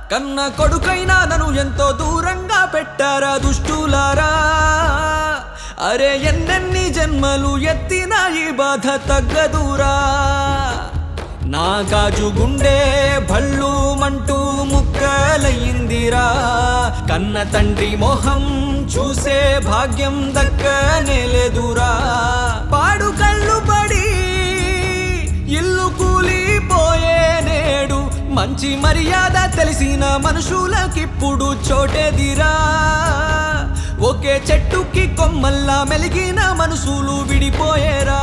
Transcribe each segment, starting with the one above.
కన్న కొడుకైనా నన్ను ఎంతో దూరంగా పెట్టారా దుష్టులారా అరే ఎన్నెన్ని జన్మలు ఎత్తిన ఈ బాధ తగ్గదురా నా గాజు గుండె భళ్ళు మంటూ ముక్కలయ్యిందిరా కన్న తండ్రి మొహం చూసే భాగ్యం దక్కనే లేదురా పాడు కళ్ళు పడి ఇల్లు కూలిపోయే నేడు మంచి మర్యాద తెలిసిన మనుషులకిప్పుడు చోటేదిరా ఒకే చెట్టుకి కొమ్మల్లా మెలిగిన మనసులు విడిపోయేరా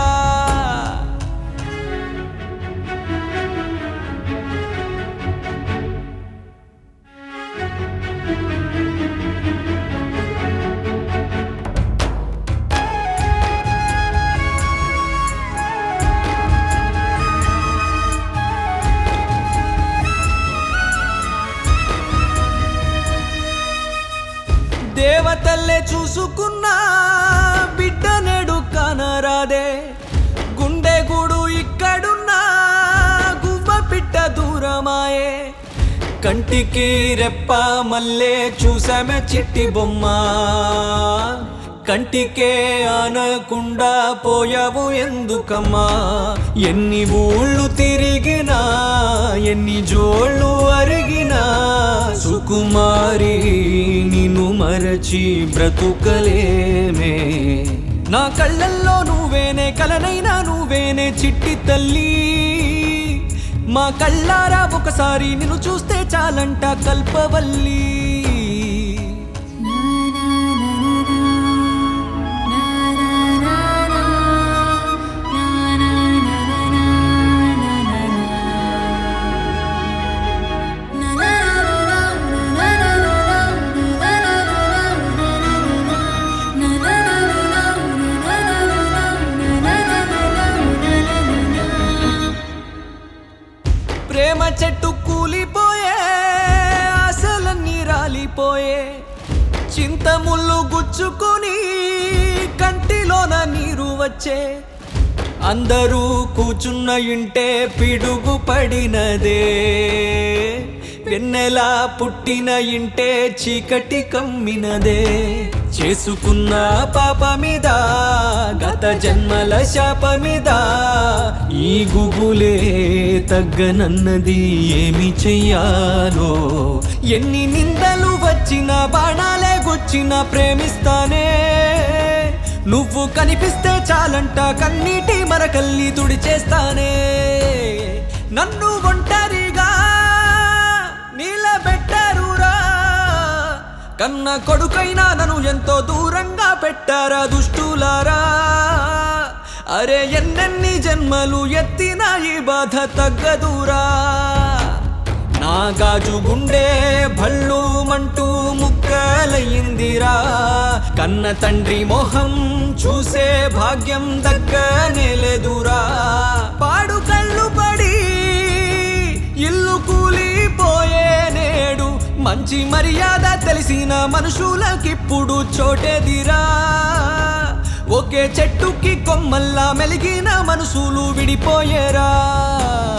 దేవతల్లే చూసుకున్నా బిడ్డ నేడు కానరాదే గుండె గూడు ఇక్కడున్నా గువ్వ పిట్ట దూరమాయే కంటికి రెప్ప మల్లే చూసామే చిట్టి బొమ్మ కంటికే ఆనకుండా పోయావు ఎందుకమ్మా ఎన్ని ఊళ్ళు తిరిగినా ఎన్ని జోళ్ళు అరిగినా సుకుమారి నిన్ను మరచి బ్రతుకలేమే నా కళ్ళల్లో నువ్వేనే కలనైనా నువ్వేనే చిట్టి తల్లి మా కళ్ళారా ఒకసారి నిన్ను చూస్తే చాలంట కల్పవల్లి ప్రేమ చెట్టు కూలిపోయే ఆశలన్నీ రాలిపోయే చింతముళ్ళు గుచ్చుకొని కంటిలోన నీరు వచ్చే అందరూ కూచున్న ఇంటే పిడుగు పడినదే వెన్నెలా పుట్టిన ఇంటే చీకటి కమ్మినదే చేసుకున్న పాప మీద గత జన్మల శాప మీద ఈ గుబులే తగ్గనన్నది ఏమి చెయ్యాలో ఎన్ని నిందలు వచ్చిన బాణాలే గుచ్చిన ప్రేమిస్తానే నువ్వు కనిపిస్తే చాలంట కన్నీటి మరకల్ని తుడిచేస్తానే నన్ను ఒంటరిగా నిలబెట్టారురా కన్న కొడుకైనా నన్ను ఎంతో దూరంగా పెట్టారా దుష్టులారా అరే ఎన్నెన్ని జన్మలు ఎత్తిన ఈ బాధ తగ్గదురా నా గాజు గుండె భళ్ళు మంటూ ముక్కలయ్యిందిరా కన్న తండ్రి మొహం చూసే భాగ్యం దక్కనే లేదురా పాడు కళ్ళు పడి ఇల్లు కూలిపోయే నేడు మంచి మర్యాద తెలిసిన మనుషులకిప్పుడు చోటేదిరా ఒకే చెట్టుకి కొమ్మల్లా మెలిగిన మనసులు విడిపోయేరా